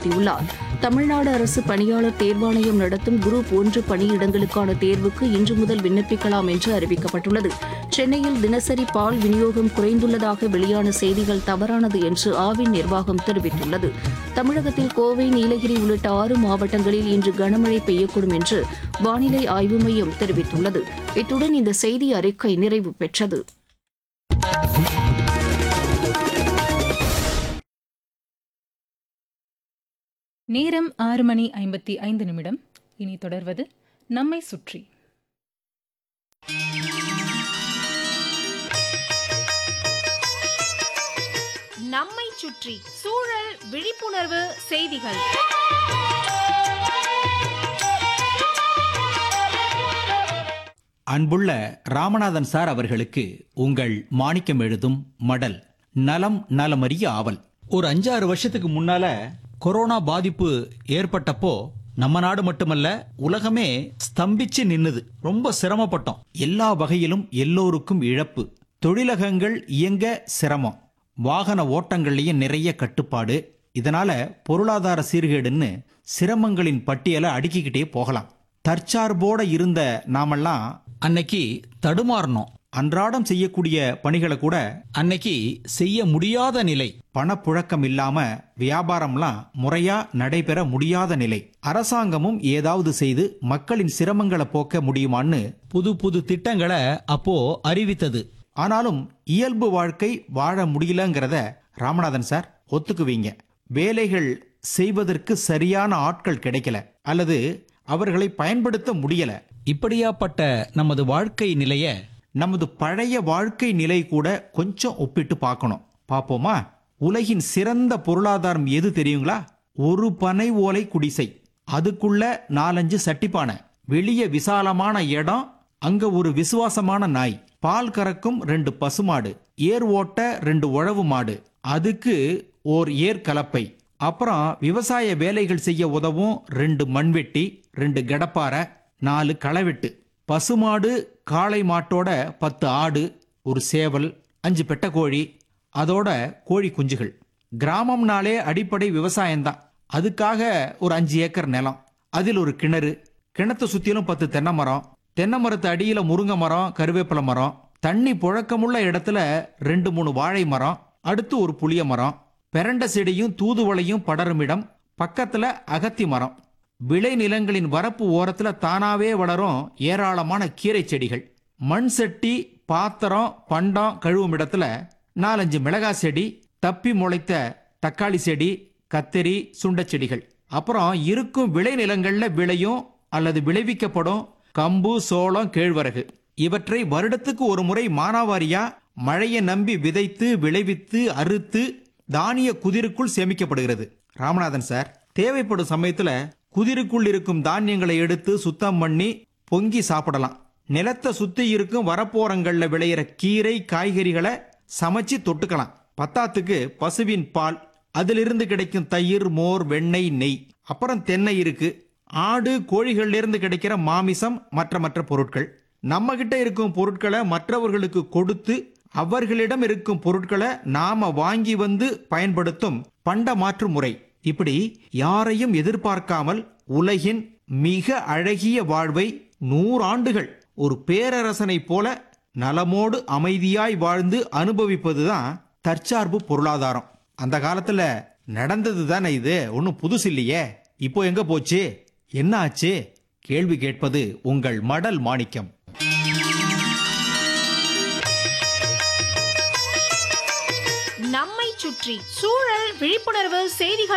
வலியுறுத்தியுள்ளார் தமிழ்நாடு அரசு பணியாளர் தேர்வாணையம் நடத்தும் குரூப் ஒன்று பணியிடங்களுக்கான தேர்வுக்கு இன்று முதல் விண்ணப்பிக்கலாம் என்று அறிவிக்கப்பட்டுள்ளது சென்னையில் தினசரி பால் விநியோகம் குறைந்துள்ளதாக வெளியான செய்திகள் தவறானது என்று ஆவின் நிர்வாகம் தெரிவித்துள்ளது தமிழகத்தில் கோவை நீலகிரி உள்ளிட்ட ஆறு மாவட்டங்களில் இன்று கனமழை பெய்யக்கூடும் என்று வானிலை ஆய்வு மையம் தெரிவித்துள்ளது இத்துடன் இந்த செய்தி அறிக்கை நிறைவு பெற்றது நேரம் ஆறு மணி ஐம்பத்தி ஐந்து நிமிடம் இனி தொடர்வது நம்மை சுற்றி நம்மை சுற்றி சூழல் விழிப்புணர்வு செய்திகள் அன்புள்ள ராமநாதன் சார் அவர்களுக்கு உங்கள் மாணிக்கம் எழுதும் மடல் நலம் நலமறிய ஆவல் ஒரு அஞ்சாறு வருஷத்துக்கு முன்னால கொரோனா பாதிப்பு ஏற்பட்டப்போ நம்ம நாடு மட்டுமல்ல உலகமே ஸ்தம்பிச்சு நின்னுது ரொம்ப சிரமப்பட்டோம் எல்லா வகையிலும் எல்லோருக்கும் இழப்பு தொழிலகங்கள் இயங்க சிரமம் வாகன ஓட்டங்கள்லயும் நிறைய கட்டுப்பாடு இதனால பொருளாதார சீர்கேடுன்னு சிரமங்களின் பட்டியலை அடுக்கிக்கிட்டே போகலாம் தற்சார்போட இருந்த நாமெல்லாம் அன்னைக்கு தடுமாறணும் அன்றாடம் செய்யக்கூடிய பணிகளை கூட அன்னைக்கு செய்ய முடியாத நிலை பணப்புழக்கம் இல்லாம வியாபாரம்லாம் முறையா நடைபெற முடியாத நிலை அரசாங்கமும் ஏதாவது செய்து மக்களின் சிரமங்களை போக்க முடியுமான்னு புது புது திட்டங்களை அப்போ அறிவித்தது ஆனாலும் இயல்பு வாழ்க்கை வாழ முடியலங்கிறத ராமநாதன் சார் ஒத்துக்குவீங்க வேலைகள் செய்வதற்கு சரியான ஆட்கள் கிடைக்கல அல்லது அவர்களை பயன்படுத்த முடியல இப்படியாப்பட்ட நமது வாழ்க்கை நிலைய நமது பழைய வாழ்க்கை நிலை கூட கொஞ்சம் ஒப்பிட்டு பார்க்கணும் பாப்போமா உலகின் சிறந்த பொருளாதாரம் எது தெரியுங்களா ஒரு பனை ஓலை குடிசை அதுக்குள்ள நாலஞ்சு சட்டிப்பானை வெளிய விசாலமான இடம் அங்க ஒரு விசுவாசமான நாய் பால் கறக்கும் ரெண்டு பசுமாடு ஏர் ஓட்ட ரெண்டு உழவு மாடு அதுக்கு ஓர் ஏர் கலப்பை அப்புறம் விவசாய வேலைகள் செய்ய உதவும் ரெண்டு மண்வெட்டி ரெண்டு கடப்பாரை நாலு களவெட்டு பசுமாடு காளை மாட்டோட பத்து ஆடு ஒரு சேவல் அஞ்சு பெட்டக்கோழி அதோட கோழி குஞ்சுகள் கிராமம்னாலே அடிப்படை விவசாயம்தான் அதுக்காக ஒரு அஞ்சு ஏக்கர் நிலம் அதில் ஒரு கிணறு கிணத்தை சுத்திலும் பத்து தென்னை மரம் தென்னை மரத்து அடியில முருங்கை மரம் கருவேப்பிலை மரம் தண்ணி புழக்கமுள்ள இடத்துல ரெண்டு மூணு வாழை மரம் அடுத்து ஒரு புளிய மரம் பெரண்ட செடியும் தூதுவளையும் படரும் இடம் பக்கத்துல அகத்தி மரம் விளை நிலங்களின் வரப்பு ஓரத்துல தானாவே வளரும் ஏராளமான கீரை செடிகள் மண் சட்டி பாத்திரம் பண்டம் கழுவும் இடத்துல நாலஞ்சு மிளகாய் செடி தப்பி முளைத்த தக்காளி செடி கத்தரி சுண்டச் செடிகள் அப்புறம் இருக்கும் விளை நிலங்கள்ல விளையும் அல்லது விளைவிக்கப்படும் கம்பு சோளம் கேழ்வரகு இவற்றை வருடத்துக்கு ஒரு முறை மானாவாரியா மழையை நம்பி விதைத்து விளைவித்து அறுத்து தானிய குதிருக்குள் சேமிக்கப்படுகிறது ராமநாதன் சார் தேவைப்படும் சமயத்துல குதிருக்குள் இருக்கும் தானியங்களை எடுத்து சுத்தம் பண்ணி பொங்கி சாப்பிடலாம் நிலத்தை சுத்தி இருக்கும் வரப்போரங்கள்ல விளையிற கீரை காய்கறிகளை சமைச்சு தொட்டுக்கலாம் பத்தாத்துக்கு பசுவின் பால் அதிலிருந்து கிடைக்கும் தயிர் மோர் வெண்ணெய் நெய் அப்புறம் தென்னை இருக்கு ஆடு கோழிகள்ல இருந்து கிடைக்கிற மாமிசம் மற்ற மற்ற பொருட்கள் நம்ம கிட்ட இருக்கும் பொருட்களை மற்றவர்களுக்கு கொடுத்து அவர்களிடம் இருக்கும் பொருட்களை நாம வாங்கி வந்து பயன்படுத்தும் பண்ட மாற்று முறை இப்படி யாரையும் எதிர்பார்க்காமல் உலகின் மிக அழகிய வாழ்வை நூறாண்டுகள் ஒரு பேரரசனை போல நலமோடு அமைதியாய் வாழ்ந்து அனுபவிப்பதுதான் தற்சார்பு பொருளாதாரம் அந்த காலத்துல நடந்தது தானே இது ஒன்றும் புதுசு இல்லையே இப்போ எங்க போச்சு என்ன ஆச்சு கேள்வி கேட்பது உங்கள் மடல் மாணிக்கம் நம்மை சுற்றி சூழல் விழிப்புணர்வு செய்திகள்